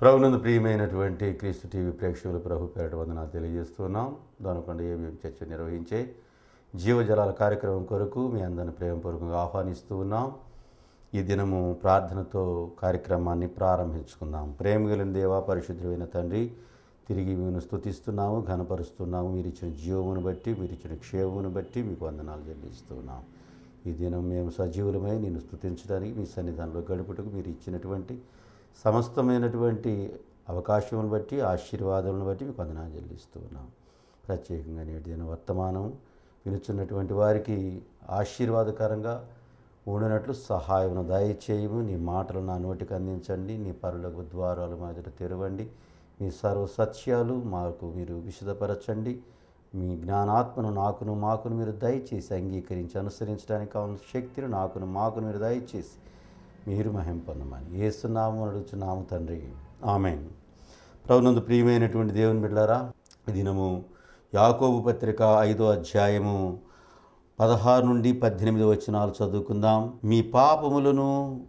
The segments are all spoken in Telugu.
ప్రభునందు ప్రియమైనటువంటి క్రీస్తు టీవీ ప్రేక్షకులు ప్రభు పేరట వందనాలు తెలియజేస్తున్నాం దానికొండ ఏబిఎం చర్చ నిర్వహించే జీవజలాల కార్యక్రమం కొరకు మీ అందరిని ప్రేమపూర్వకంగా ఆహ్వానిస్తూ ఉన్నాం ఈ దినము ప్రార్థనతో కార్యక్రమాన్ని ప్రారంభించుకుందాం ప్రేమ కలిగిన దేవా పరిశుద్ధమైన తండ్రి తిరిగి మేము స్తుతిస్తున్నాము ఘనపరుస్తున్నాము మీరు ఇచ్చిన జీవమును బట్టి మీరు ఇచ్చిన క్షేమమును బట్టి మీకు వందనాలు చెల్లిస్తున్నాం ఈ దినం మేము సజీవులమై నేను స్తుతించడానికి మీ సన్నిధానంలో గడుపుటకు మీరు ఇచ్చినటువంటి సమస్తమైనటువంటి అవకాశములను బట్టి ఆశీర్వాదములను బట్టి మీకు వందనాలు చెల్లిస్తూ ఉన్నాం ప్రత్యేకంగా నేటి దిన వర్తమానం వినుచున్నటువంటి వారికి ఆశీర్వాదకరంగా ఉండినట్లు సహాయం దయచేయము నీ మాటలు నా నోటికి అందించండి నీ పరులకు ద్వారాలు మా ఎదుట తెరవండి మీ సర్వ సత్యాలు మాకు మీరు విశదపరచండి మీ జ్ఞానాత్మను నాకును మాకును మీరు దయచేసి అంగీకరించి అనుసరించడానికి కావాల్సిన శక్తిని నాకును మాకును మీరు దయచేసి మీరు మహిం పొందమని ఏసునామం అడుగుచున్నాము తండ్రి ఆమెన్ ప్రభునందు ప్రియమైనటువంటి దేవుని బిడ్డారా ఈ దినము యాకోబు పత్రిక ఐదో అధ్యాయము పదహారు నుండి పద్దెనిమిది వచనాలు చదువుకుందాం మీ పాపములను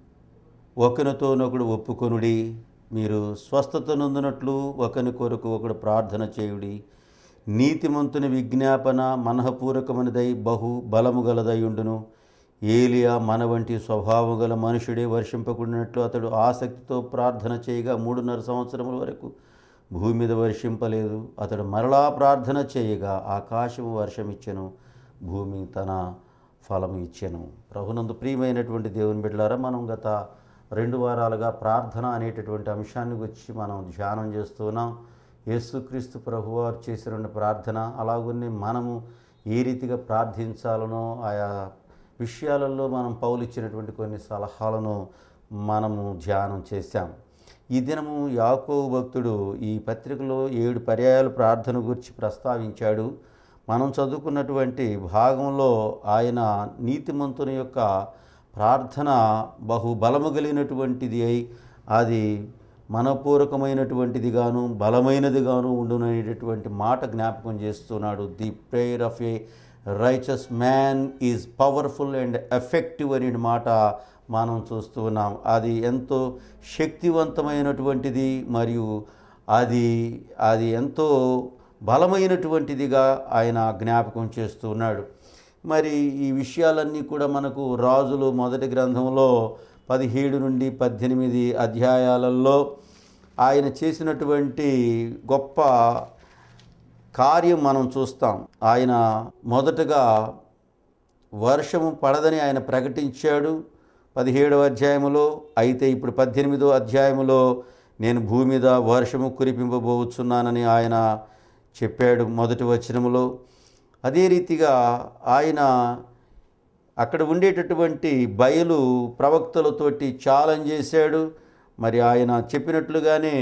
ఒకరితోనొకడు ఒప్పుకొనుడి మీరు స్వస్థత నొందినట్లు ఒకని కొరకు ఒకడు ప్రార్థన చేయుడి నీతిమంతుని విజ్ఞాపన మనఃపూర్వకమైనదై బహు బలము గలదై ఉండును ఏలియా మన వంటి స్వభావం గల మనుషుడే వర్షింపకుండినట్లు అతడు ఆసక్తితో ప్రార్థన చేయగా మూడున్నర సంవత్సరముల వరకు భూమి మీద వర్షింపలేదు అతడు మరలా ప్రార్థన చేయగా ఆకాశము వర్షమిచ్చెను భూమి తన ఫలము ఇచ్చెను ప్రభునందు ప్రియమైనటువంటి దేవుని బిడ్డలారా మనం గత రెండు వారాలుగా ప్రార్థన అనేటటువంటి అంశాన్ని గురించి మనం ధ్యానం చేస్తున్నాం యేసుక్రీస్తు ప్రభువారు చేసిన ప్రార్థన అలాగనే మనము ఏ రీతిగా ప్రార్థించాలనో ఆయా విషయాలలో మనం పౌలు ఇచ్చినటువంటి కొన్ని సలహాలను మనము ధ్యానం చేశాం ఈ దినము యాకోబు భక్తుడు ఈ పత్రికలో ఏడు పర్యాయాలు ప్రార్థన గురించి ప్రస్తావించాడు మనం చదువుకున్నటువంటి భాగంలో ఆయన నీతిమంతుని యొక్క ప్రార్థన బహు బలము కలిగినటువంటిది అయి అది మనపూర్వకమైనటువంటిదిగాను బలమైనదిగాను ఉండుననేటటువంటి మాట జ్ఞాపకం చేస్తున్నాడు the prayer of a righteous man is powerful and effective అనే మాట మనం చూస్తూ ఉన్నాం అది ఎంతో శక్తివంతమైనటువంటిది మరియు అది అది ఎంతో బలమైనటువంటిదిగా ఆయన జ్ఞాపకం చేస్తూ ఉన్నాడు మరి ఈ విషయాలన్నీ కూడా మనకు రాజులు మొదటి గ్రంథంలో పదిహేడు నుండి పద్దెనిమిది అధ్యాయాలలో ఆయన చేసినటువంటి గొప్ప కార్యం మనం చూస్తాం ఆయన మొదటగా వర్షము పడదని ఆయన ప్రకటించాడు పదిహేడవ అధ్యాయములో అయితే ఇప్పుడు పద్దెనిమిదో అధ్యాయములో నేను భూమి మీద వర్షము కురిపింపబోతున్నానని ఆయన చెప్పాడు మొదటి వచనములో అదే రీతిగా ఆయన అక్కడ ఉండేటటువంటి బయలు ప్రవక్తలతోటి ఛాలెంజ్ చేశాడు మరి ఆయన చెప్పినట్లుగానే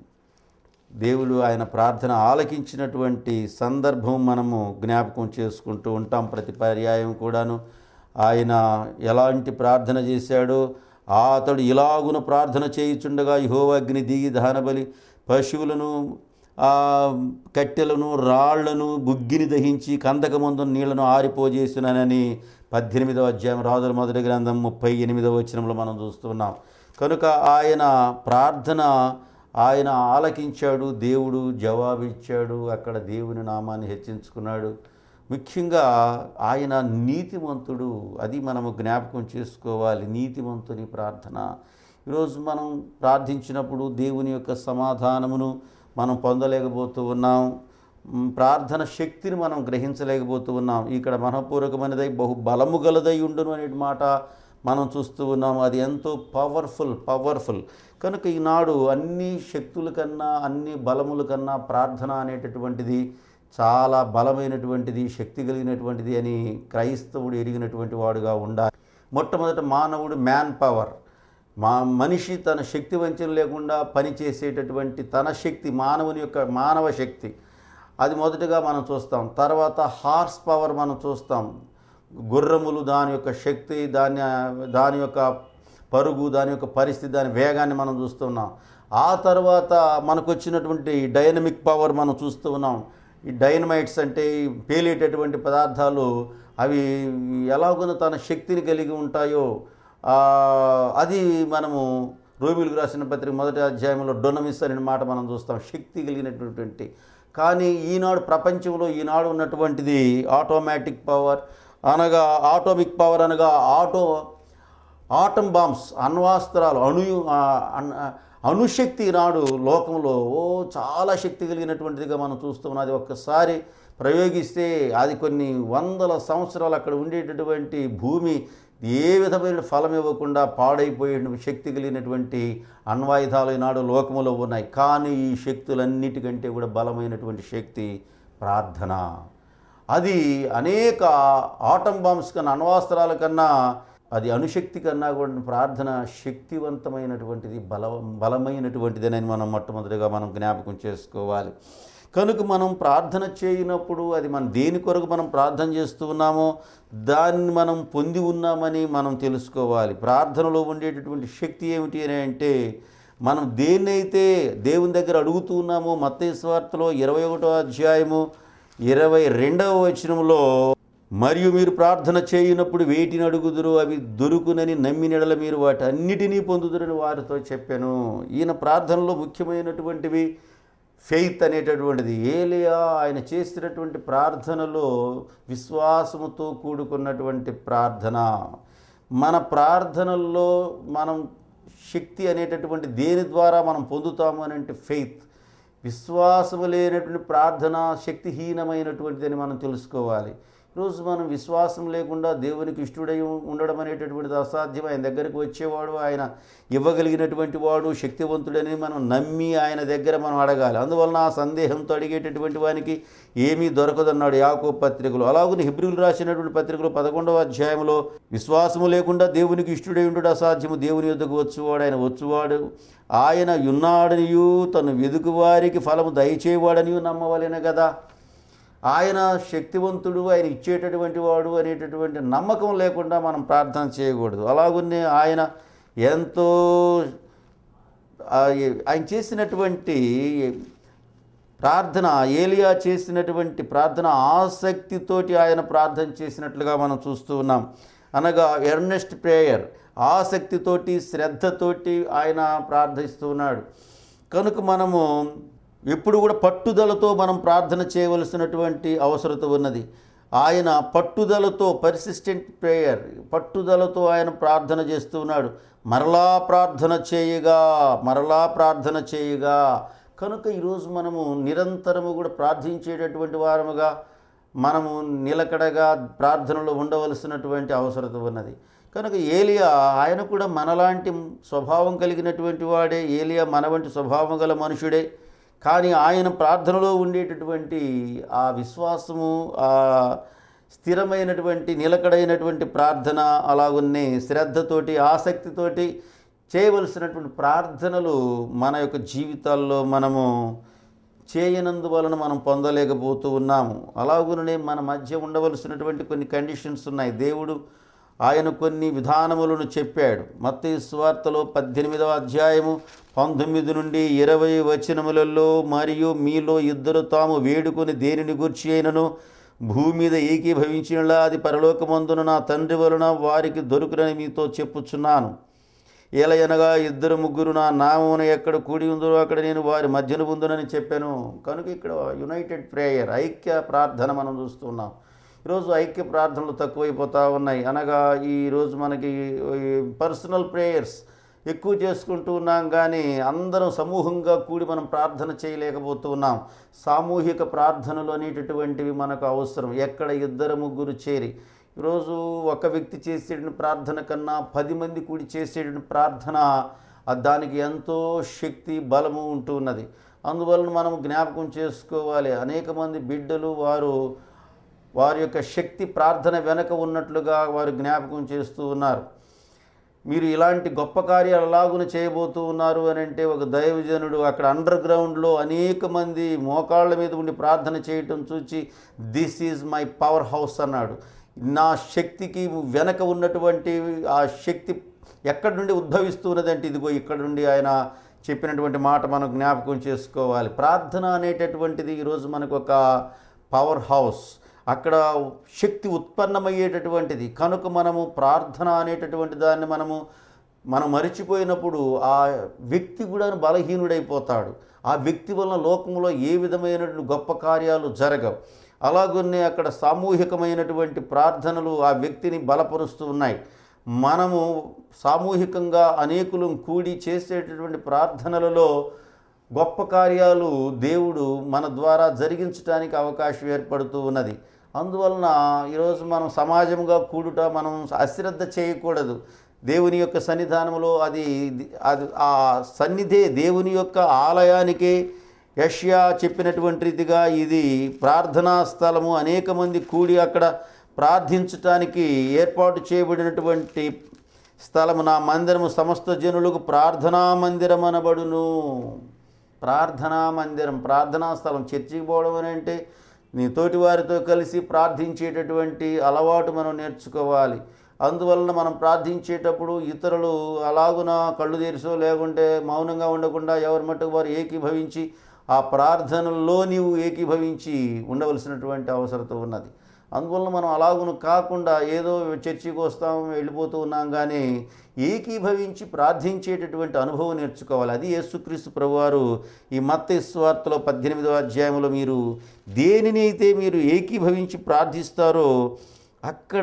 దేవుడు ఆయన ప్రార్థన ఆలకించినటువంటి సందర్భం మనము జ్ఞాపకం చేసుకుంటూ ఉంటాం ప్రతి పర్యాయం కూడాను ఆయన ఎలాంటి ప్రార్థన చేశాడో ఆ అతడు ఇలాగున ప్రార్థన చేయుచుండగా యహోవగ్ని దిగి దహనబలి పశువులను ఆ కట్టెలను రాళ్లను బుగ్గిని దహించి కందకమందు నీళ్లను ఆరిపోజేసినానని పద్దెనిమిదవ అధ్యాయం రాజుల మొదటి గ్రంథం ముప్పై ఎనిమిదవ వచనంలో మనం చూస్తున్నాం కనుక ఆయన ప్రార్థన ఆయన ఆలకించాడు దేవుడు జవాబిచ్చాడు అక్కడ దేవుని నామాన్ని హెచ్చించుకున్నాడు ముఖ్యంగా ఆయన నీతిమంతుడు అది మనము జ్ఞాపకం చేసుకోవాలి నీతిమంతుని ప్రార్థన ఈరోజు మనం ప్రార్థించినప్పుడు దేవుని యొక్క సమాధానమును మనం పొందలేకపోతూ ఉన్నాం మ్, ప్రార్థన శక్తిని మనం గ్రహించలేకపోతూ ఉన్నాం ఇక్కడ మనపూర్వకమైనదై బహు బలము గలదై ఉండును అనే మాట మనం చూస్తూ ఉన్నాం అది ఎంతో పవర్ఫుల్ పవర్ఫుల్ కనుక ఈనాడు అన్ని శక్తుల కన్నా అన్ని బలముల కన్నా ప్రార్థన అనేటటువంటిది చాలా బలమైనటువంటిది శక్తి కలిగినటువంటిది అని క్రైస్తవుడు ఎరిగినటువంటి వాడుగా ఉండాలి మొట్టమొదట మానవుడు మ్యాన్ పవర్ మా మనిషి తన శక్తి వంచన లేకుండా పనిచేసేటటువంటి తన శక్తి మానవుని యొక్క మానవ శక్తి అది మొదటగా మనం చూస్తాం తర్వాత హార్స్ పవర్ మనం చూస్తాం గుర్రములు దాని యొక్క శక్తి దాని దాని యొక్క పరుగు దాని యొక్క పరిస్థితి దాని వేగాన్ని మనం చూస్తున్నాం ఆ తర్వాత మనకు వచ్చినటువంటి డైనమిక్ పవర్ మనం చూస్తూ ఉన్నాం ఈ డైనమైట్స్ అంటే ఈ పేలేటటువంటి పదార్థాలు అవి ఎలాగున తన శక్తిని కలిగి ఉంటాయో ఆ, అది మనము రోమిలకు రాసిన పత్రిక మొదటి అధ్యాయంలో డొనమిస్ అనే మాట మనం చూస్తాం శక్తి కలిగినటువంటి కానీ ఈనాడు ప్రపంచంలో ఈనాడు ఉన్నటువంటిది ఆటోమేటిక్ పవర్ అనగా ఆటోమిక్ పవర్ అనగా ఆటో ఆటం బాంబ్స్ అణ్వాస్త్రాలు అణు ఆ, అణ్- అణుశక్తి నాడు లోకంలో ఓ చాలా శక్తి కలిగినటువంటిదిగా మనం చూస్తున్నాం అది ఒక్కసారి ప్రయోగిస్తే అది కొన్ని వందల సంవత్సరాలు అక్కడ ఉండేటటువంటి భూమి ఏ విధమైన ఫలం ఇవ్వకుండా పాడైపోయే శక్తి కలిగినటువంటి అణ్వాయుధాలు ఈనాడు లోకములో ఉన్నాయి కానీ ఈ శక్తులన్నిటికంటే కూడా బలమైనటువంటి శక్తి ప్రార్థన అది అనేక ఆటం బాంబ్స్ కన్నా అణ్వాస్త్రాల కన్నా అది అణుశక్తి కన్నా కూడా ప్రార్థన శక్తివంతమైనటువంటిది బల బలమైనటువంటిదని మనం మొట్టమొదటిగా మనం జ్ఞాపకం చేసుకోవాలి కనుక మనం ప్రార్థన చేయనప్పుడు అది మన దేని కొరకు మనం ప్రార్థన చేస్తూ ఉన్నామో దాన్ని మనం పొంది ఉన్నామని మనం తెలుసుకోవాలి ప్రార్థనలో ఉండేటటువంటి శక్తి ఏమిటి అని అంటే మనం దేన్నైతే దేవుని దగ్గర అడుగుతూ ఉన్నామో మత్తేశ్వార్తలో ఇరవై ఒకటో అధ్యాయము ఇరవై రెండవ వచనంలో మరియు మీరు ప్రార్థన చేయనప్పుడు వేటిని అడుగుదురు అవి దొరుకునని నమ్మినడల మీరు వాటి అన్నిటినీ పొందుదురని వారితో చెప్పాను ఈయన ప్రార్థనలో ముఖ్యమైనటువంటివి ఫెయిత్ అనేటటువంటిది ఏలియా ఆయన చేసినటువంటి ప్రార్థనలో విశ్వాసముతో కూడుకున్నటువంటి ప్రార్థన మన ప్రార్థనల్లో మనం శక్తి అనేటటువంటి దేని ద్వారా మనం పొందుతాము అని అంటే ఫెయిత్ విశ్వాసము లేనటువంటి ప్రార్థన శక్తిహీనమైనటువంటిదని మనం తెలుసుకోవాలి ఈరోజు మనం విశ్వాసం లేకుండా దేవునికి ఇష్టడై ఉండడం అనేటటువంటిది అసాధ్యం ఆయన దగ్గరికి వచ్చేవాడు ఆయన ఇవ్వగలిగినటువంటి వాడు శక్తివంతుడని మనం నమ్మి ఆయన దగ్గర మనం అడగాలి అందువలన ఆ సందేహంతో అడిగేటటువంటి వానికి ఏమీ దొరకదన్నాడు యాకో పత్రికలు అలాగే హిబ్రిలు రాసినటువంటి పత్రికలు పదకొండవ అధ్యాయంలో విశ్వాసము లేకుండా దేవునికి ఇష్టడై ఉండడు అసాధ్యము దేవుని యొద్దకు వచ్చువాడు ఆయన వచ్చువాడు ఆయన యున్నాడనియు తను వెదుకు వారికి ఫలము దయచేవాడనియు నమ్మవలెను కదా ఆయన శక్తివంతుడు ఆయన ఇచ్చేటటువంటి వాడు అనేటటువంటి నమ్మకం లేకుండా మనం ప్రార్థన చేయకూడదు అలాగునే ఆయన ఎంతో ఆ, ఆయన చేసినటువంటి ప్రార్థన ఏలియా చేసినటువంటి ప్రార్థన ఆసక్తితోటి ఆయన ప్రార్థన చేసినట్లుగా మనం చూస్తూ ఉన్నాం అనగా ఎర్నెస్ట్ ప్రేయర్ ఆసక్తితోటి శ్రద్ధతోటి ఆయన ప్రార్థిస్తూ ఉన్నాడు కనుక మనము ఎప్పుడు కూడా పట్టుదలతో మనం ప్రార్థన చేయవలసినటువంటి అవసరత ఉన్నది ఆయన పట్టుదలతో పర్సిస్టెంట్ ప్రేయర్ పట్టుదలతో ఆయన ప్రార్థన చేస్తూ ఉన్నాడు మరలా ప్రార్థన చేయగా మరలా ప్రార్థన చేయగా కనుక ఈరోజు మనము నిరంతరము కూడా ప్రార్థించేటటువంటి వారముగా మనము నిలకడగా ప్రార్థనలో ఉండవలసినటువంటి అవసరత ఉన్నది కనుక ఏలియా ఆయన కూడా మనలాంటి స్వభావం కలిగినటువంటి వాడే ఏలియా మన వంటి స్వభావం గల మనుషుడే కానీ ఆయన ప్రార్థనలో ఉండేటటువంటి ఆ విశ్వాసము ఆ స్థిరమైనటువంటి నిలకడైనటువంటి ప్రార్థన అలాగున్నే శ్రద్ధతోటి ఆసక్తితోటి చేయవలసినటువంటి ప్రార్థనలు మన యొక్క జీవితాల్లో మనము చేయనందువలన మనం పొందలేకపోతూ ఉన్నాము అలాగుననే మన మధ్య ఉండవలసినటువంటి కొన్ని కండిషన్స్ ఉన్నాయి దేవుడు ఆయన కొన్ని విధానములను చెప్పాడు మత్తయి స్వార్తలో పద్దెనిమిదవ అధ్యాయము పంతొమ్మిది నుండి ఇరవై వచనములలో మరియు మీలో ఇద్దరు తాము వేడుకొని దేనిని గూర్చి అయినను భూమి మీద ఏకీభవించినలా అది పరలోకమందున నా తండ్రి వలన వారికి దొరుకునని మీతో చెప్పుచున్నాను ఏలయనగా ఇద్దరు ముగ్గురు నా నామమున ఎక్కడ కూడి ఉందో అక్కడ నేను వారి మధ్యన ఉందునని చెప్పాను కనుక ఇక్కడ యునైటెడ్ ప్రేయర్ ఐక్య ప్రార్థన మనం చూస్తున్నాం ఈరోజు ఐక్య ప్రార్థనలు తక్కువైపోతూ ఉన్నాయి అనగా ఈరోజు మనకి పర్సనల్ ప్రేయర్స్ ఎక్కువ చేసుకుంటూ ఉన్నాం కానీ అందరం సమూహంగా కూడి మనం ప్రార్థన చేయలేకపోతూ ఉన్నాం సామూహిక ప్రార్థనలు అనేటటువంటివి మనకు అవసరం ఎక్కడ ఇద్దరు ముగ్గురు చేరి ఈరోజు ఒక వ్యక్తి చేసేటువంటి ప్రార్థన కన్నా పది మంది కూడి చేసేటువంటి ప్రార్థన ఆ దానికి ఎంతో శక్తి బలము ఉంటూ ఉన్నది అందువలన మనం జ్ఞాపకం చేసుకోవాలి అనేక మంది బిడ్డలు వారు వారి యొక్క శక్తి ప్రార్థన వెనక ఉన్నట్లుగా వారు జ్ఞాపకం చేస్తూ ఉన్నారు మీరు ఇలాంటి గొప్ప కార్యాలు ఎలాగున చేయబోతూ ఉన్నారు అని అంటే ఒక దైవజనుడు అక్కడ అండర్ గ్రౌండ్లో అనేక మంది మోకాళ్ళ మీద ఉండి ప్రార్థన చేయటం చూచి this is my powerhouse అన్నాడు నా శక్తికి వెనక ఉన్నటువంటి ఆ శక్తి ఎక్కడి నుండి ఉద్భవిస్తున్నదంటే ఇదిగో ఇక్కడ నుండి ఆయన చెప్పినటువంటి మాట మనం జ్ఞాపకం చేసుకోవాలి ప్రార్థన అనేటటువంటిది ఈరోజు మనకు ఒక పవర్ హౌస్ అక్కడ శక్తి ఉత్పన్నమయ్యేటటువంటిది కనుక మనము ప్రార్థన అనేటటువంటి దాన్ని మనము మనం మరిచిపోయినప్పుడు ఆ వ్యక్తి కూడా బలహీనుడైపోతాడు ఆ వ్యక్తి వలన లోకంలో ఏ విధమైనటువంటి గొప్ప కార్యాలు జరగవు అలాగనే అక్కడ సామూహికమైనటువంటి ప్రార్థనలు ఆ వ్యక్తిని బలపరుస్తూ ఉన్నాయి మనము సామూహికంగా అనేకులు కూడి చేసేటటువంటి ప్రార్థనలలో గొప్ప కార్యాలు దేవుడు మన ద్వారా జరిగించడానికి అవకాశం ఏర్పడుతూ ఉన్నది అందువలన ఈరోజు మనం సమాజంగా కూడుట మనం అశ్రద్ధ చేయకూడదు దేవుని యొక్క సన్నిధానంలో అది అది ఆ సన్నిధే దేవుని యొక్క ఆలయానికే యష్యా చెప్పినటువంటి రీతిగా ఇది ప్రార్థనా స్థలము అనేక మంది కూడి అక్కడ ప్రార్థించటానికి ఏర్పాటు చేయబడినటువంటి స్థలము నా మందిరము సమస్త జనులకు ప్రార్థనా మందిరం అనబడును ప్రార్థనా మందిరం ప్రార్థనా స్థలం చర్చికి పోవడం అని అంటే నీ తోటి వారితో కలిసి ప్రార్థించేటటువంటి అలవాటు మనం నేర్చుకోవాలి అందువలన మనం ప్రార్థించేటప్పుడు ఇతరులు అలాగున కళ్ళు తెరిసో లేకుంటే మౌనంగా ఉండకుండా ఎవరి మట్టుకు వారు ఏకీభవించి ఆ ప్రార్థనల్లో నీవు ఏకీభవించి ఉండవలసినటువంటి అవసరత ఉన్నది అందువలన మనం అలాగును కాకుండా ఏదో చర్చికి వస్తాం వెళ్ళిపోతూ ఉన్నాం కానీ ఏకీభవించి ప్రార్థించేటటువంటి అనుభవం నేర్చుకోవాలి అది యేసుక్రీస్తు ప్రభువారు ఈ మత్త స్వార్తలో పద్దెనిమిదవ అధ్యాయంలో మీరు దేనిని అయితే మీరు ఏకీభవించి ప్రార్థిస్తారో అక్కడ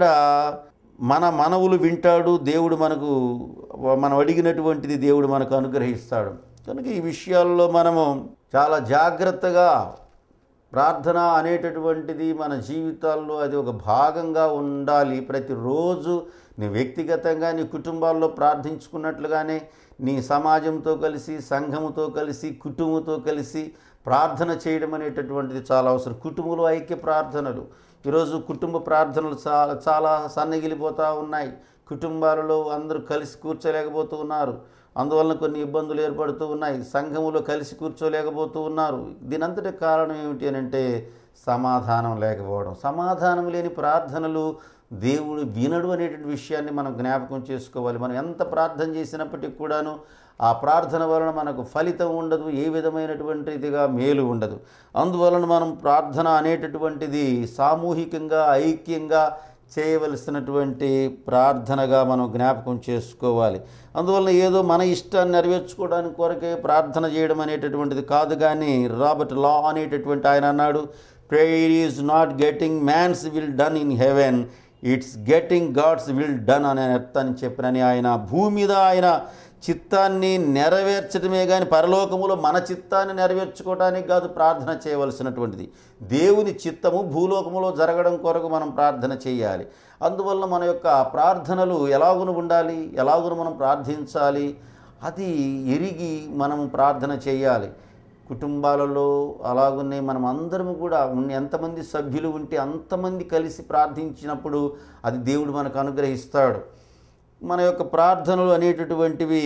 మన మనవులు వింటాడు దేవుడు మనకు మనం అడిగినటువంటిది దేవుడు మనకు అనుగ్రహిస్తాడు కనుక ఈ విషయాల్లో మనము చాలా జాగ్రత్తగా ప్రార్థన అనేటటువంటిది మన జీవితాల్లో అది ఒక భాగంగా ఉండాలి ప్రతిరోజు నీ వ్యక్తిగతంగా నీ కుటుంబాల్లో ప్రార్థించుకున్నట్లుగానే నీ సమాజంతో కలిసి సంఘముతో కలిసి కుటుంబంతో కలిసి ప్రార్థన చేయడం అనేటటువంటిది చాలా అవసరం కుటుంబంలో ఐక్య ప్రార్థనలు ఈరోజు కుటుంబ ప్రార్థనలు చాలా చాలా సన్నగిలిపోతూ ఉన్నాయి కుటుంబాలలో అందరూ కలిసి కూర్చోలేకపోతూ ఉన్నారు అందువలన కొన్ని ఇబ్బందులు ఏర్పడుతూ ఉన్నాయి సంఘములో కలిసి కూర్చోలేకపోతూ ఉన్నారు దీనంతటి కారణం ఏమిటి అని అంటే సమాధానం లేకపోవడం సమాధానం లేని ప్రార్థనలు దేవుడు వినడు అనేటువంటి విషయాన్ని మనం జ్ఞాపకం చేసుకోవాలి మనం ఎంత ప్రార్థన చేసినప్పటికీ కూడాను ఆ ప్రార్థన వలన మనకు ఫలితం ఉండదు ఏ విధమైనటువంటి ఇదిగా మేలు ఉండదు అందువలన మనం ప్రార్థన అనేటటువంటిది సామూహికంగా ఐక్యంగా చేయవలసినటువంటి ప్రార్థనగా మనం జ్ఞాపకం చేసుకోవాలి అందువలన ఏదో మన ఇష్టాన్ని నెరవేర్చుకోవడానికి కొరకే ప్రార్థన చేయడం అనేటటువంటిది కాదు కానీ రాబర్ట్ లా అనేటటువంటి ఆయన అన్నాడు prayer is not getting man's will done in heaven it's getting God's will done అనే అర్థాన్ని చెప్పినని ఆయన భూమి మీద ఆయన చిత్తాన్ని నెరవేర్చడమే కానీ పరలోకములో మన చిత్తాన్ని నెరవేర్చుకోవడానికి కాదు ప్రార్థన చేయవలసినటువంటిది దేవుని చిత్తము భూలోకములో జరగడం కొరకు మనం ప్రార్థన చేయాలి అందువల్ల మన యొక్క ప్రార్థనలు ఎలాగును ఉండాలి ఎలాగును మనం ప్రార్థించాలి అది ఎరిగి మనం ప్రార్థన చేయాలి కుటుంబాలలో అలాగనే మనం అందరం కూడా ఉన్న ఎంతమంది సభ్యులు ఉంటే అంతమంది కలిసి ప్రార్థించినప్పుడు అది దేవుడు మనకు అనుగ్రహిస్తాడు మన యొక్క ప్రార్థనలు అనేటటువంటివి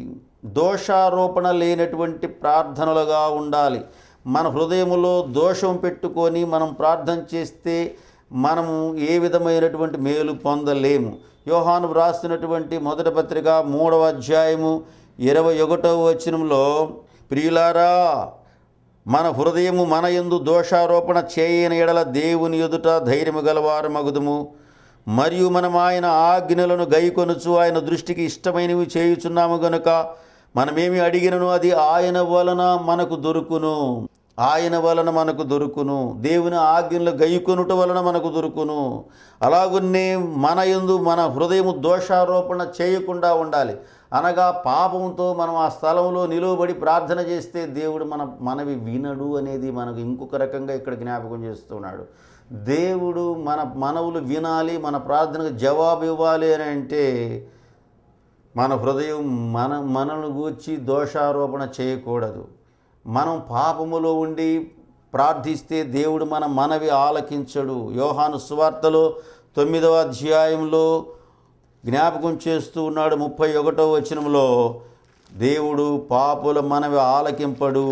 దోషారోపణ లేనటువంటి ప్రార్థనలుగా ఉండాలి మన హృదయములో దోషం పెట్టుకొని మనం ప్రార్థన చేస్తే మనము ఏ విధమైనటువంటి మేలు పొందలేము యోహాను వ్రాసినటువంటి మొదటి పత్రిక మూడవ అధ్యాయము ఇరవై ఒకటవ వచనంలో ప్రియులారా మన హృదయము మన యందు దోషారోపణ చేయని ఎడల దేవుని ఎదుట ధైర్యము గలవారు మగుదుము మరియు మనం ఆయన ఆజ్ఞలను గైకొనుచు ఆయన దృష్టికి ఇష్టమైనవి చేయుచున్నాము గనుక మనమేమి అడిగినను అది ఆయన వలన మనకు దొరుకును ఆయన వలన మనకు దొరుకును దేవుని ఆజ్ఞలు గైకొనుట వలన మనకు దొరుకును అలాగున్నే మన యందు మన హృదయము దోషారోపణ చేయకుండా ఉండాలి అనగా పాపంతో మనం ఆ స్థలంలో నిలువబడి ప్రార్థన చేస్తే దేవుడు మన మనవి వినడు అనేది మనకు ఇంకొక రకంగా ఇక్కడ జ్ఞాపకం చేస్తున్నాడు దేవుడు మన మనవులు వినాలి మన ప్రార్థనకు జవాబు ఇవ్వాలి అని అంటే మన హృదయం మన మనను గూర్చి దోషారోపణ చేయకూడదు మనం పాపములో ఉండి ప్రార్థిస్తే దేవుడు మన మనవి ఆలకించడు యోహాను సువార్తలో తొమ్మిదవ అధ్యాయంలో జ్ఞాపకం చేస్తూ ఉన్నాడు ముప్పై ఒకటో వచనంలో దేవుడు పాపుల మనవి ఆలకింపడు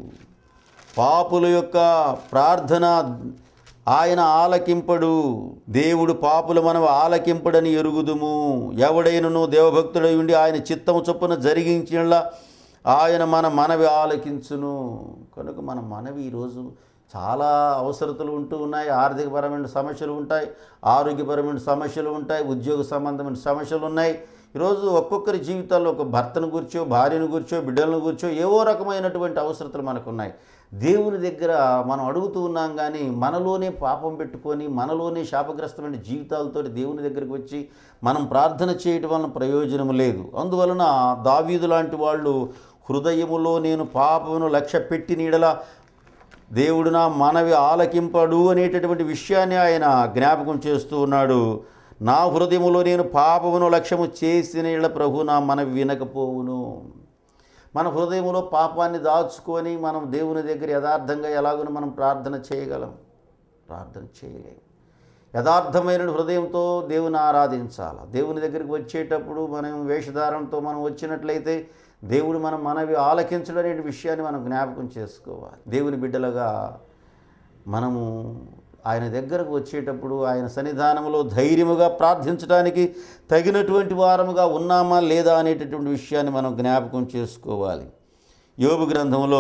పాపుల యొక్క ప్రార్థన ఆయన ఆలకింపడు దేవుడు పాపుల మనవి ఆలకింపడని ఎరుగుదుము ఎవడైనను దేవభక్తుడై ఉండి ఆయన చిత్తము చొప్పున జరిగించిన ఆయన మన మనవి ఆలకించును కనుక మన మనవి ఈరోజు చాలా అవసరతలు ఉంటూ ఉన్నాయి ఆర్థికపరమైన సమస్యలు ఉంటాయి ఆరోగ్యపరమైన సమస్యలు ఉంటాయి ఉద్యోగ సంబంధమైన సమస్యలు ఉన్నాయి ఈరోజు ఒక్కొక్కరి జీవితాల్లో ఒక భర్తను కూర్చో భార్యను కూర్చో బిడ్డలను కూర్చో ఏవో రకమైనటువంటి అవసరతలు మనకున్నాయి దేవుని దగ్గర మనం అడుగుతూ ఉన్నాం కానీ మనలోనే పాపం పెట్టుకొని మనలోనే శాపగ్రస్తమైన జీవితాలతో దేవుని దగ్గరికి వచ్చి మనం ప్రార్థన చేయటం వలన ప్రయోజనం లేదు అందువలన దావీదు లాంటి వాళ్ళు హృదయములో నేను పాపమును లక్ష్య పెట్టి నీడల దేవుడు నా మనవి ఆలకింపడు అనేటటువంటి విషయాన్ని ఆయన జ్ఞాపకం చేస్తూ ఉన్నాడు నా హృదయములో నేను పాపమును లక్ష్యము చేసిన ఇళ్ళ ప్రభు నా మనవి వినకపోవును మన హృదయంలో పాపాన్ని దాచుకొని మనం దేవుని దగ్గర యథార్థంగా ఎలాగో మనం ప్రార్థన చేయగలం ప్రార్థన చేయలేం యథార్థమైన హృదయంతో దేవుని ఆరాధించాలి దేవుని దగ్గరికి వచ్చేటప్పుడు మనం వేషధారణతో మనం వచ్చినట్లయితే దేవుడు మన మనవి ఆలకించడం అనే విషయాన్ని మనం జ్ఞాపకం చేసుకోవాలి దేవుని బిడ్డలుగా మనము ఆయన దగ్గరకు వచ్చేటప్పుడు ఆయన సన్నిధానంలో ధైర్యముగా ప్రార్థించడానికి తగినటువంటి వారముగా ఉన్నామా లేదా అనేటటువంటి విషయాన్ని మనం జ్ఞాపకం చేసుకోవాలి యోబు గ్రంథంలో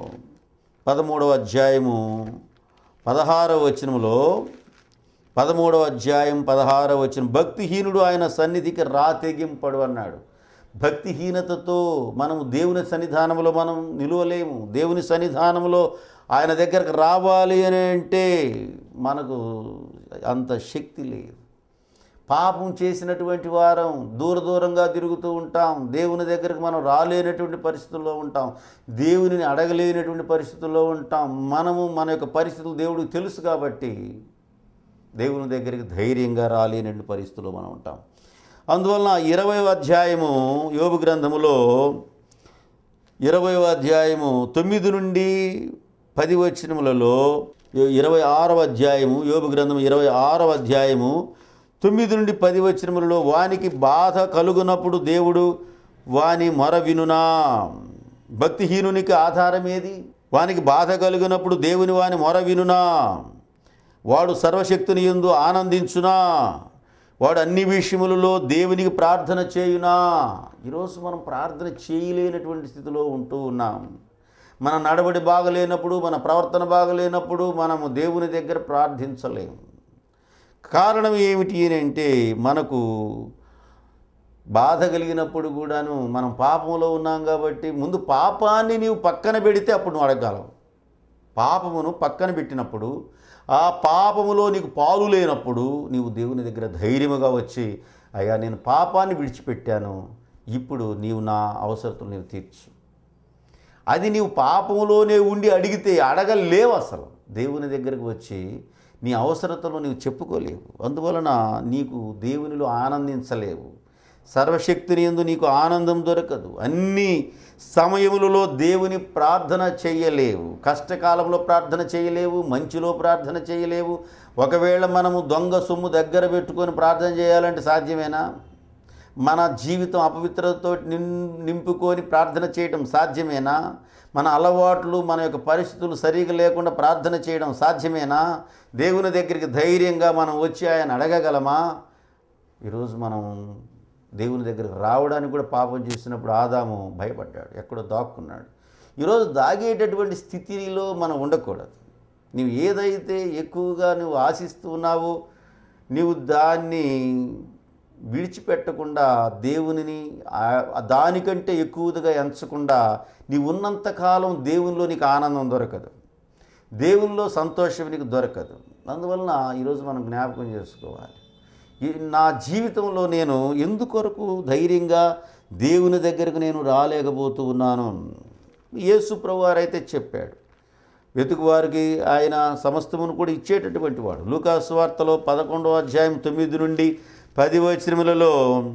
పదమూడవ అధ్యాయము పదహారవ వచనములో పదమూడవ అధ్యాయం పదహారవ వచనం భక్తిహీనుడు ఆయన సన్నిధికి రాతెగింపడు అన్నాడు భక్తిహీనతతో మనము దేవుని సన్నిధానంలో మనం నిలువలేము దేవుని సన్నిధానంలో ఆయన దగ్గరకు రావాలి అని అంటే మనకు అంత శక్తి లేదు పాపం చేసినటువంటి వారం దూర దూరంగా తిరుగుతూ ఉంటాం దేవుని దగ్గరకు మనం రాలేనటువంటి పరిస్థితుల్లో ఉంటాం దేవునిని అడగలేనటువంటి పరిస్థితుల్లో ఉంటాం మనము మన యొక్క పరిస్థితులు దేవుడికి తెలుసు కాబట్టి దేవుని దగ్గరికి ధైర్యంగా రాలేనటువంటి పరిస్థితుల్లో మనం ఉంటాం అందువలన ఇరవై అధ్యాయము యోబు గ్రంథములో ఇరవై అధ్యాయము తొమ్మిది నుండి పది వచనములలో ఇరవై ఆరవ అధ్యాయము యోబు గ్రంథం ఇరవై ఆరవ అధ్యాయము తొమ్మిది నుండి పది వచనములలో వానికి బాధ కలుగునప్పుడు దేవుడు వాని మొర వినునా భక్తిహీనునికి ఆధారం ఏది వానికి బాధ కలిగినప్పుడు దేవుని వాని మొర వినునా వాడు సర్వశక్తిని ఎందు ఆనందించునా వాడు అన్ని విషయములలో దేవునికి ప్రార్థన చేయునా ఈరోజు మనం ప్రార్థన చేయలేనటువంటి స్థితిలో ఉంటూ ఉన్నాం మన నడవడి బాగలేనప్పుడు మన ప్రవర్తన బాగలేనప్పుడు మనము దేవుని దగ్గర ప్రార్థించలేము కారణం ఏమిటి అని అంటే మనకు బాధ కలిగినప్పుడు కూడాను మనం పాపంలో ఉన్నాం కాబట్టి ముందు పాపాన్ని నీవు పక్కన పెడితే అప్పుడు నువ్వు అడగగలవు పాపమును పక్కన పెట్టినప్పుడు ఆ పాపములో నీకు పాలు లేనప్పుడు నీవు దేవుని దగ్గర ధైర్యముగా వచ్చి అయ్యా నేను పాపాన్ని విడిచిపెట్టాను ఇప్పుడు నీవు నా అవసరతలు నీవు తీర్చు అది నీవు పాపములోనే ఉండి అడిగితే అడగలేవు అసలు దేవుని దగ్గరకు వచ్చి నీ అవసరతలు నీవు చెప్పుకోలేవు అందువలన నీకు దేవునిలో ఆనందించలేవు సర్వశక్తిని ఎందు నీకు ఆనందం దొరకదు అన్ని సమయములలో దేవుని ప్రార్థన చేయలేవు కష్టకాలంలో ప్రార్థన చేయలేవు మంచిలో ప్రార్థన చేయలేవు ఒకవేళ మనము దొంగ సొమ్ము దగ్గర పెట్టుకొని ప్రార్థన చేయాలంటే సాధ్యమేనా మన జీవితం అపవిత్రతతో నిం నింపుకొని ప్రార్థన చేయడం సాధ్యమేనా మన అలవాట్లు మన యొక్క పరిస్థితులు సరిగా లేకుండా ప్రార్థన చేయడం సాధ్యమేనా దేవుని దగ్గరికి ధైర్యంగా మనం వచ్చి ఆయన అడగగలమా ఈరోజు మనం దేవుని దగ్గరికి రావడానికి కూడా పాపం చేసినప్పుడు ఆదాము భయపడ్డాడు ఎక్కడో దాక్కున్నాడు ఈరోజు దాగేటటువంటి స్థితిలో మనం ఉండకూడదు నీవు ఏదైతే ఎక్కువగా నువ్వు ఆశిస్తూ ఉన్నావో నీవు దాన్ని విడిచిపెట్టకుండా దేవునిని ఆ- దానికంటే ఎక్కువగా ఎంచకుండా నీవు ఉన్నంతకాలం దేవునిలో నీకు ఆనందం దొరకదు దేవునిలో సంతోషం నీకు దొరకదు అందువలన ఈరోజు మనం జ్ఞాపకం చేసుకోవాలి ఈ నా జీవితంలో నేను ఎందుకొరకు ధైర్యంగా దేవుని దగ్గరకు నేను రాలేకపోతూ ఉన్నాను యేసు ప్రభువారైతే చెప్పాడు వెతుకు వారికి ఆయన సమస్తమును కూడా ఇచ్చేటటువంటి వాడు లూకాసు వార్తలో పదకొండవ అధ్యాయం తొమ్మిది నుండి పది వచనములలో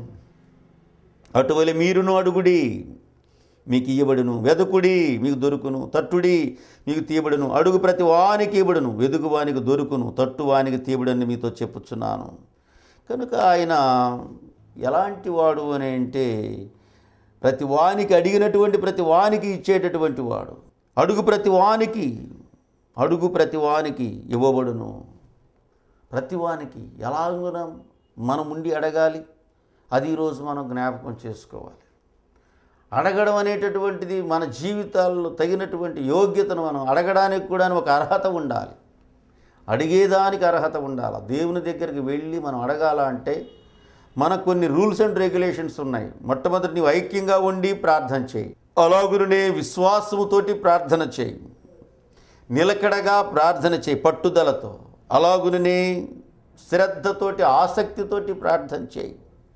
అటువలి మీరును అడుగుడి మీకు ఇయ్యబడును వెదుకుడి మీకు దొరుకును తట్టుడి మీకు తీయబడును అడుగు ప్రతి వానికి ఇవ్వడును వెదుగు వానికి దొరుకును తట్టు వానికి తీయబడని మీతో చెప్పుచున్నాను కనుక ఆయన ఎలాంటి వాడు అని అంటే ప్రతి వానికి అడిగినటువంటి ప్రతి వానికి ఇచ్చేటటువంటి వాడు అడుగు ప్రతి వానికి అడుగు ప్రతి వానికి ఇవ్వబడును ప్రతి వానికి ఎలాగున మనం ఉండి అడగాలి అది ఈరోజు మనం జ్ఞాపకం చేసుకోవాలి అడగడం అనేటటువంటిది మన జీవితాల్లో తగినటువంటి యోగ్యతను మనం అడగడానికి కూడా ఒక అర్హత ఉండాలి అడిగేదానికి అర్హత ఉండాలి దేవుని దగ్గరికి వెళ్ళి మనం అడగాల అంటే మనకు కొన్ని రూల్స్ అండ్ రెగ్యులేషన్స్ ఉన్నాయి మొట్టమొదటి నీవు ఐక్యంగా ఉండి ప్రార్థన చేయి అలాగునే విశ్వాసముతోటి ప్రార్థన చేయి నిలకడగా ప్రార్థన చేయి పట్టుదలతో అలాగునే శ్రద్ధతోటి ఆసక్తితోటి ప్రార్థన చేయి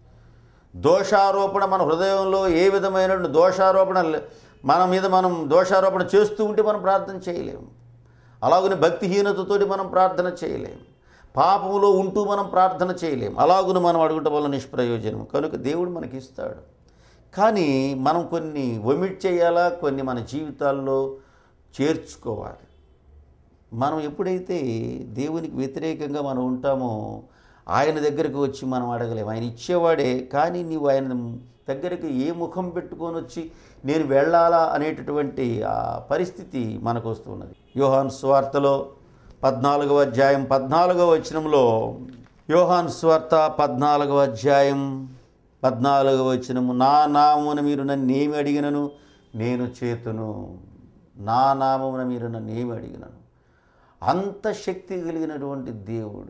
దోషారోపణ మన హృదయంలో ఏ విధమైన దోషారోపణ లే- మన మీద మనం దోషారోపణ చేస్తూ ఉంటే మనం ప్రార్థన చేయలేము అలాగనే భక్తిహీనతతోటి మనం ప్రార్థన చేయలేము పాపములో ఉంటూ మనం ప్రార్థన చేయలేం అలాగున మనం అడుగుట వల్ల నిష్ప్రయోజనం కనుక దేవుడు మనకి ఇస్తాడు కానీ మనం కొన్ని ఒమిట్ చేయాలా కొన్ని మన జీవితాల్లో చేర్చుకోవాలి మనం ఎప్పుడైతే దేవునికి వ్యతిరేకంగా మనం ఉంటామో ఆయన దగ్గరకు వచ్చి మనం అడగలేము ఆయన ఇచ్చేవాడే కానీ నీవు ఆయన దగ్గరికి ఏ ముఖం పెట్టుకొని వచ్చి నేను వెళ్ళాలా అనేటటువంటి ఆ పరిస్థితి మనకు వస్తున్నది యోహాన్ స్వార్తలో పద్నాలుగవ అధ్యాయం పద్నాలుగవ వచనంలో యోహాన్ స్వార్త పద్నాలుగవ అధ్యాయం పద్నాలుగవ వచనము నా నామమున మీరు నన్ను ఏమి అడిగినను నేను చేతును నా నామమున మీరు నన్ను ఏమి అడిగినను అంత శక్తి కలిగినటువంటి దేవుడు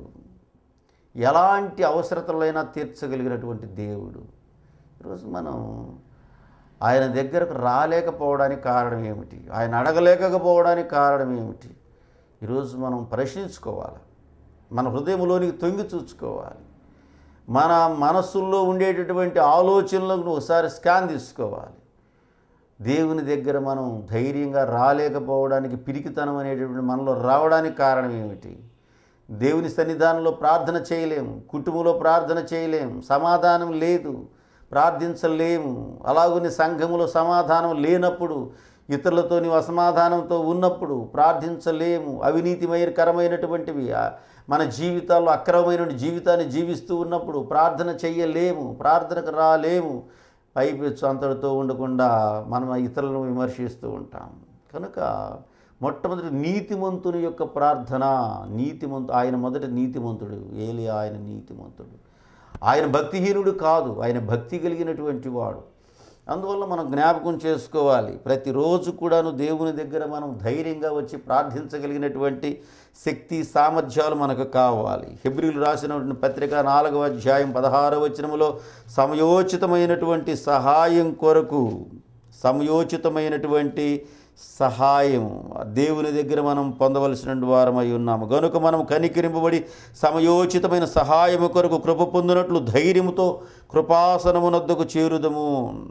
ఎలాంటి అవసరతలైనా తీర్చగలిగినటువంటి దేవుడు ఈరోజు మనం ఆయన దగ్గరకు రాలేకపోవడానికి కారణం ఏమిటి ఆయన అడగలేకపోవడానికి కారణం ఏమిటి ఈరోజు మనం ప్రశ్నించుకోవాలి మన హృదయంలోనికి తొంగి చూసుకోవాలి మన మనస్సుల్లో ఉండేటటువంటి ఆలోచనలకు ఒకసారి స్కాన్ తీసుకోవాలి దేవుని దగ్గర మనం ధైర్యంగా రాలేకపోవడానికి పిరికితనం అనేటటువంటి మనలో రావడానికి కారణం ఏమిటి దేవుని సన్నిధానంలో ప్రార్థన చేయలేము కుటుంబంలో ప్రార్థన చేయలేము సమాధానం లేదు ప్రార్థించలేము అలాగని సంఘములో సమాధానం లేనప్పుడు ఇతరులతో నీవు అసమాధానంతో ఉన్నప్పుడు ప్రార్థించలేము అవినీతిమయకరమైనటువంటివి ఆ, మన జీవితాల్లో అక్రమమైన జీవితాన్ని జీవిస్తూ ఉన్నప్పుడు ప్రార్థన చెయ్యలేము ప్రార్థనకు రాలేము పైపెచ్చు అంతటితో ఉండకుండా మనం ఇతరులను విమర్శిస్తూ ఉంటాం కనుక మొట్టమొదటి నీతిమంతుని యొక్క ప్రార్థన నీతిమంతు ఆయన మొదటి నీతిమంతుడు ఏలి ఆయన నీతిమంతుడు ఆయన భక్తిహీనుడు కాదు ఆయన భక్తి కలిగినటువంటి వాడు అందువల్ల మనం జ్ఞాపకం చేసుకోవాలి ప్రతిరోజు కూడాను దేవుని దగ్గర మనం ధైర్యంగా వచ్చి ప్రార్థించగలిగినటువంటి శక్తి సామర్థ్యాలు మనకు కావాలి హెబ్రిలు రాసినటువంటి పత్రిక నాలుగవ అధ్యాయం పదహారవ వచనములో సమయోచితమైనటువంటి సహాయం కొరకు సమయోచితమైనటువంటి సహాయం దేవుని దగ్గర మనం పొందవలసిన వారమై ఉన్నాము గనుక మనం కనికరింపబడి సమయోచితమైన సహాయము కొరకు కృప పొందినట్లు ధైర్యముతో కృపాసనమునొద్దకు చేరుదము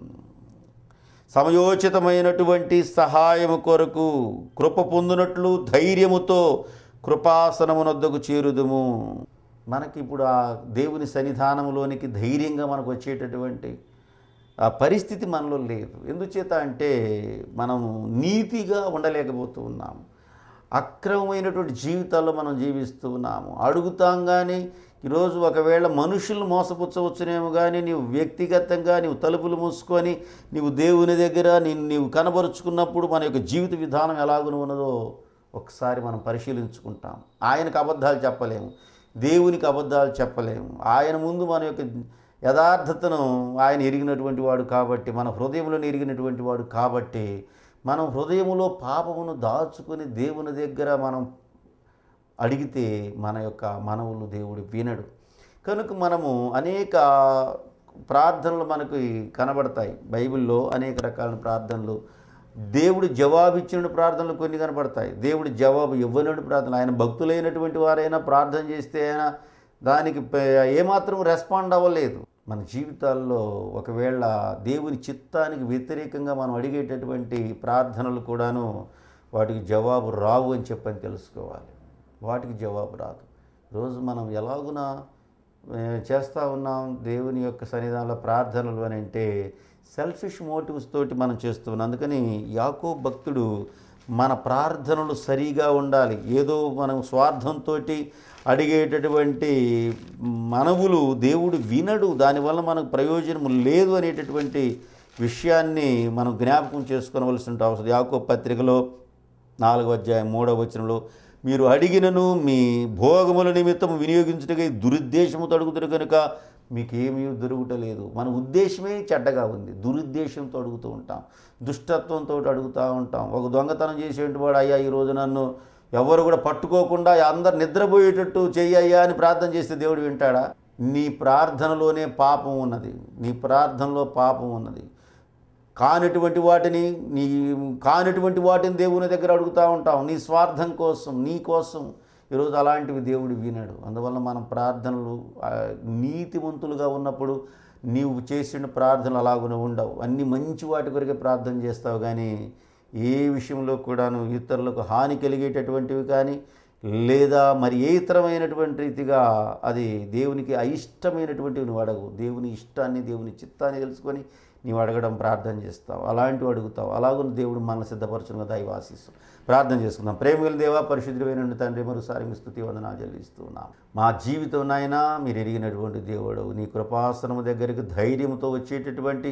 సమయోచితమైనటువంటి సహాయము కొరకు కృప పొందినట్లు ధైర్యముతో కృపాసనమునొద్దకు చేరుదుము మనకి ఇప్పుడు ఆ దేవుని సన్నిధానంలోనికి ధైర్యంగా మనకు వచ్చేటటువంటి ఆ పరిస్థితి మనలో లేదు ఎందుచేత అంటే మనం నీతిగా ఉండలేకపోతూ ఉన్నాము అక్రమమైనటువంటి జీవితాల్లో మనం జీవిస్తూ ఉన్నాము అడుగుతాం కానీ ఈరోజు ఒకవేళ మనుషులు మోసపుచ్చవచ్చునేమో కానీ నీవు వ్యక్తిగతంగా నీవు తలుపులు మూసుకొని నీవు దేవుని దగ్గర నిన్ను నీవు కనబరుచుకున్నప్పుడు మన యొక్క జీవిత విధానం ఎలాగున ఉన్నదో ఒకసారి మనం పరిశీలించుకుంటాం ఆయనకు అబద్ధాలు చెప్పలేము దేవునికి అబద్ధాలు చెప్పలేము ఆయన ముందు మన యొక్క యథార్థతను ఆయన ఎరిగినటువంటి వాడు కాబట్టి మన హృదయంలో ఎరిగినటువంటి వాడు కాబట్టి మనం హృదయములో పాపమును దాచుకొని దేవుని దగ్గర మనం అడిగితే మన యొక్క మనవులు దేవుడు వినడు కనుక మనము అనేక ప్రార్థనలు మనకు కనబడతాయి బైబిల్లో అనేక రకాల ప్రార్థనలు దేవుడు జవాబు ఇచ్చిన ప్రార్థనలు కొన్ని కనబడతాయి దేవుడు జవాబు ఇవ్వనడు ప్రార్థనలు ఆయన భక్తులైనటువంటి వారైనా ప్రార్థన చేస్తే అయినా దానికి ప- ఏమాత్రం రెస్పాండ్ అవ్వలేదు మన జీవితాల్లో ఒకవేళ దేవుని చిత్తానికి వ్యతిరేకంగా మనం అడిగేటటువంటి ప్రార్థనలు కూడాను వాటికి జవాబు రావు అని చెప్పని తెలుసుకోవాలి వాటికి జవాబు రాదు రోజు మనం ఎలాగున ఏ, చేస్తూ ఉన్నాం దేవుని యొక్క సన్నిధానంలో ప్రార్థనలు అని అంటే సెల్ఫిష్ మోటివ్స్ తోటి మనం చేస్తున్నాం అందుకని యాకో భక్తుడు మన ప్రార్థనలు సరిగా ఉండాలి ఏదో మనం స్వార్థంతో అడిగేటటువంటి మనవులు దేవుడు వినడు దానివల్ల మనకు ప్రయోజనం లేదు అనేటటువంటి విషయాన్ని మనం జ్ఞాపకం చేసుకోవలసిన అవసరం యాకో పత్రికలో నాలుగో అధ్యాయం మూడవ వచనంలో మీరు అడిగినను మీ భోగముల నిమిత్తం వినియోగించుటకై దురుద్దేశము తడుగుతారు కనుక మీకేమీ దొరుకుటలేదు మన ఉద్దేశమే చెడ్డగా ఉంది దురుద్దేశంతో అడుగుతూ ఉంటాం దుష్టత్వంతో అడుగుతూ ఉంటాం ఒక దొంగతనం చేసేటువంటి వాడు అయ్యా ఈరోజు నన్ను ఎవరు కూడా పట్టుకోకుండా అందరు నిద్రపోయేటట్టు చెయ్యయ్యా అని ప్రార్థన చేస్తే దేవుడు వింటాడా నీ ప్రార్థనలోనే పాపం ఉన్నది నీ ప్రార్థనలో పాపం ఉన్నది కానటువంటి వాటిని నీ కానటువంటి వాటిని దేవుని దగ్గర అడుగుతూ ఉంటాం నీ స్వార్థం కోసం నీ కోసం ఈరోజు అలాంటివి దేవుడు వినాడు అందువల్ల మనం ప్రార్థనలు ఆ, నీతివంతులుగా ఉన్నప్పుడు నీవు చేసిన ప్రార్థనలు అలాగునే ఉండవు అన్ని మంచి వాటి కొరకే ప్రార్థన చేస్తావు కానీ ఏ విషయంలో కూడాను ఇతరులకు హాని కలిగేటటువంటివి కానీ లేదా మరి ఏ ఇతరమైనటువంటి రీతిగా అది దేవునికి అయిష్టమైనటువంటివి నువ్వు అడగవు దేవుని ఇష్టాన్ని దేవుని చిత్తాన్ని తెలుసుకొని నీవు అడగడం ప్రార్థన చేస్తావు అలాంటివి అడుగుతావు అలాగున్న దేవుడు మనల్ని సిద్ధపరచును దైవ ఆశిస్తాం ప్రార్థన చేసుకుందాం ప్రేమికుల దేవా పరిశుద్ధమైన తండ్రి మరోసారి మీ స్థుతి వందనాలు చెల్లిస్తున్నాం మా జీవితం నాయనా మీరు ఎరిగినటువంటి దేవుడు నీ కృపాసనము దగ్గరికి ధైర్యంతో వచ్చేటటువంటి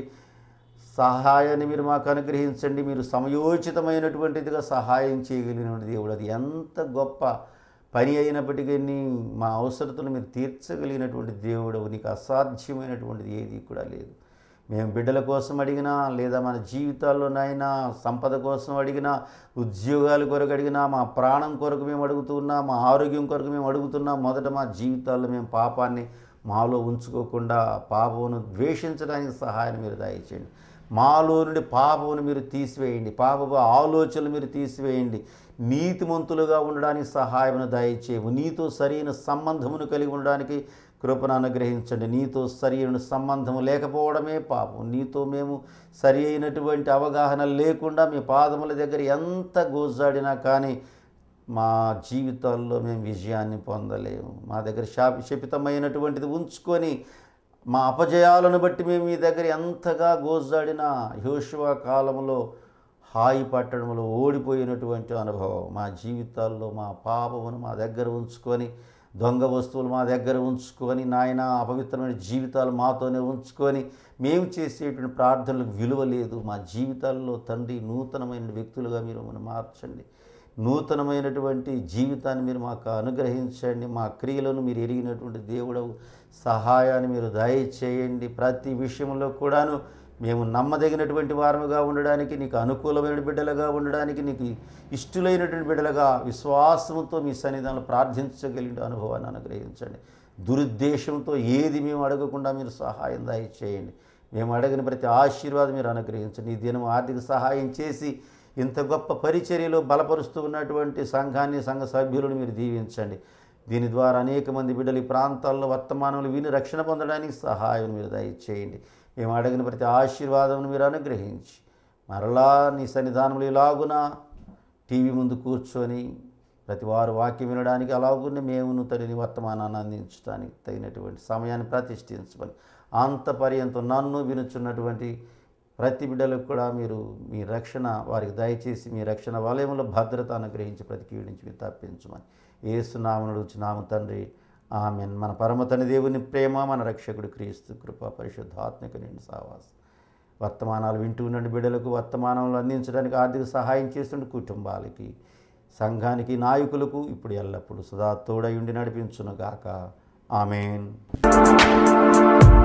సహాయాన్ని మీరు మాకు అనుగ్రహించండి మీరు సమయోచితమైనటువంటిదిగా సహాయం చేయగలిగిన దేవుడు అది ఎంత గొప్ప పని అయినప్పటికీ మా అవసరతను మీరు తీర్చగలిగినటువంటి దేవుడు నీకు అసాధ్యమైనటువంటిది ఏది కూడా లేదు మేము బిడ్డల కోసం అడిగినా లేదా మన జీవితాల్లోనైనా సంపద కోసం అడిగినా ఉద్యోగాల కొరకు అడిగినా మా ప్రాణం కొరకు మేము అడుగుతున్నా మా ఆరోగ్యం కొరకు మేము అడుగుతున్నా మొదట మా జీవితాల్లో మేము పాపాన్ని మాలో ఉంచుకోకుండా పాపమును ద్వేషించడానికి సహాయం మీరు దయచేయండి మాలో నుండి పాపమును మీరు తీసివేయండి పాపపు ఆలోచనలు మీరు తీసివేయండి నీతిమంతులుగా ఉండడానికి సహాయమును దయచేయము నీతో సరైన సంబంధమును కలిగి ఉండడానికి కృపను అనుగ్రహించండి నీతో సరి అయిన సంబంధము లేకపోవడమే పాపం నీతో మేము సరి అయినటువంటి అవగాహన లేకుండా మీ పాదముల దగ్గర ఎంత గోజాడినా కానీ మా జీవితాల్లో మేము విజయాన్ని పొందలేము మా దగ్గర శాప శపితమైనటువంటిది ఉంచుకొని మా అపజయాలను బట్టి మేము మీ దగ్గర ఎంతగా గోజాడినా యోశువ కాలంలో హాయి పట్టడంలో ఓడిపోయినటువంటి అనుభవం మా జీవితాల్లో మా పాపమును మా దగ్గర ఉంచుకొని దొంగ వస్తువులు మా దగ్గర ఉంచుకొని నాయన అపవిత్రమైన జీవితాలు మాతోనే ఉంచుకొని మేము చేసేటువంటి ప్రార్థనలకు విలువ లేదు మా జీవితాల్లో తండ్రి నూతనమైన వ్యక్తులుగా మీరు మనం మార్చండి నూతనమైనటువంటి జీవితాన్ని మీరు మాకు అనుగ్రహించండి మా క్రియలను మీరు ఎరిగినటువంటి దేవుడవు సహాయాన్ని మీరు దయచేయండి ప్రతి విషయంలో కూడాను మేము నమ్మదగినటువంటి వారముగా ఉండడానికి నీకు అనుకూలమైన బిడ్డలుగా ఉండడానికి నీకు ఇష్టలైనటువంటి బిడ్డలుగా విశ్వాసంతో మీ సన్నిధానంలో ప్రార్థించగలిగిన అనుభవాన్ని అనుగ్రహించండి దురుద్దేశంతో ఏది మేము అడగకుండా మీరు సహాయం దయచేయండి మేము అడగిన ప్రతి ఆశీర్వాదం మీరు అనుగ్రహించండి ఈ దినం ఆర్థిక సహాయం చేసి ఇంత గొప్ప పరిచర్యలో బలపరుస్తూ ఉన్నటువంటి సంఘాన్ని సంఘ సభ్యులను మీరు దీవించండి దీని ద్వారా అనేక మంది బిడ్డలు ఈ ప్రాంతాల్లో వర్తమానంలో విని రక్షణ పొందడానికి సహాయం మీరు దయచేయండి మేము అడిగిన ప్రతి ఆశీర్వాదం మీరు అనుగ్రహించి మరలా నీ సన్నిధానంలో ఇలాగున టీవీ ముందు కూర్చొని ప్రతి వారు వాక్యం వినడానికి అలాగునే మేము తడిని వర్తమానాన్ని అందించడానికి తగినటువంటి సమయాన్ని ప్రతిష్ఠించమని అంత పర్యంతం నన్ను వినుచున్నటువంటి ప్రతి బిడ్డలకు కూడా మీరు మీ రక్షణ వారికి దయచేసి మీ రక్షణ వలయంలో భద్రత అనుగ్రహించి ప్రతి కీడు నుంచి మీరు తప్పించమని ఏసునామనుడు నామ తండ్రి ఆమెన్ మన పరమ తండ్రి దేవుని ప్రేమ మన రక్షకుడు క్రీస్తు కృప పరిశుద్ధాత్మిక నిండి సావాస వర్తమానాలు వింటూ ఉన్న బిడ్డలకు వర్తమానాలు అందించడానికి ఆర్థిక సహాయం చేస్తుండే కుటుంబాలకి సంఘానికి నాయకులకు ఇప్పుడు ఎల్లప్పుడూ సదా తోడై ఉండి నడిపించునుగాక ఆమెన్